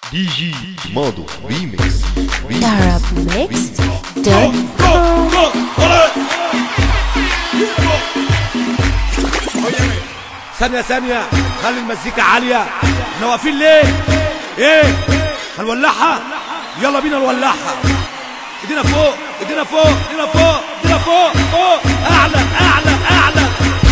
دي جي ماضو ريميكس Arab Mixed dot ثانية ثانية خلي المزيكا عالية احنا واقفين ليه؟ ايه؟ هنولعها؟ يلا بينا نولعها ايدينا فوق ايدينا فوق ايدينا فوق ايدينا فوق فوق اعلى اعلى اعلى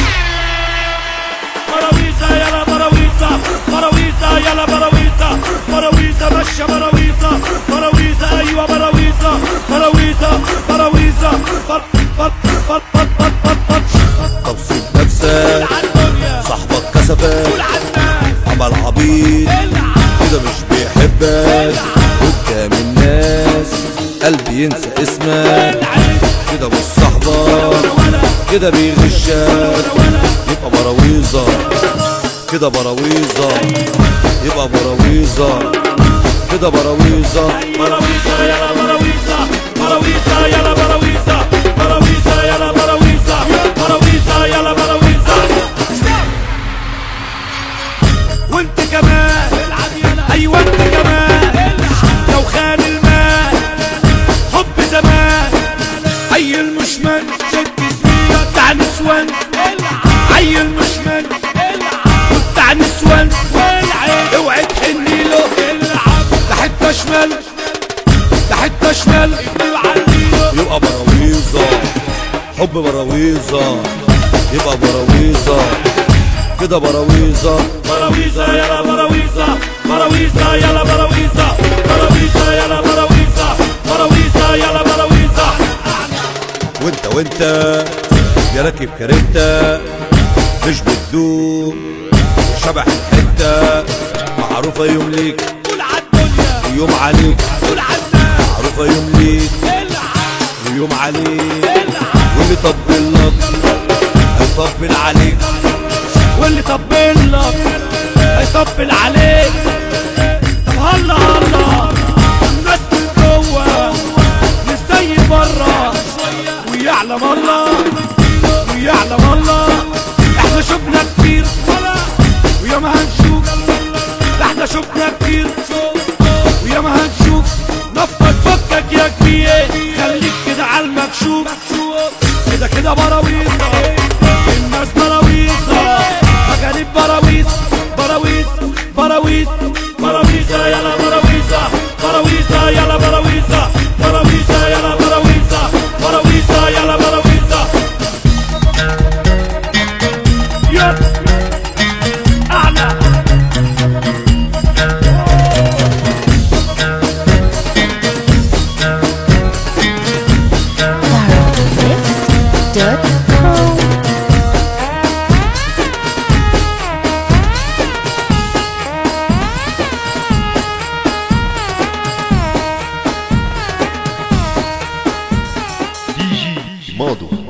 براويزة يلا براويزة براويزة يلا براويزة براويزة ماشية براويزة براويزة ايوه براويزة براويزة براويزة بر بر بر بر بر بر بر طب سيب نفسك عالدنيا صاحبك كسفك والعالناس عمل عبيط كده مش بيحبك قدام الناس قلبي ينسى اسمك كده مش صاحبك كده بيغشك يبقى براويزة كده براويزة يبقى براويزة كده براويزة براويزة يلا براويزة براويزة يلا براويزة براويزة يلا براويزة براويزة يلا براويزة وانت كمان ايوه انت كمان لو خان الماء حب زمان عيل مش من شد سنية بتاع نسوان عيل مش من بتاع نسوان اوعي تحني له ده حته شمال ده حته شمال يبقى براويزة حب براويزة يبقى براويزة كده براويزة براويزة يلا براويزة براويزة يلا براويزة براويزة يلا براويزة براويزة يلا براويزة وانت وانت يا راكب كاريتا مش بتدوم شبح الحتة معروفة يوم ليك قول عالدنيا ويوم عليك قول عالناس معروفة يوم ليك العب ويوم عليك العب واللي طبل لك هيطبل عليك واللي طبل لك هيطبل عليك طب هلا هلا الناس من جوه مش زي بره ويعلم الله ويعلم الله احنا شفنا كتير ويا ما هنشوف ده احنا شفنا كتير ويا ما هنشوف نفضل فكك يا كبير خليك كده على المكشوف كده كده براويزة الناس براويزة مجانين براويز براويز براويز براويزة يلا براويزة براويزة يلا براويزة براويزة يلا براويزة براويزة يلا براويزة يب أعلى Arab Mixed dot com دي جي ماضو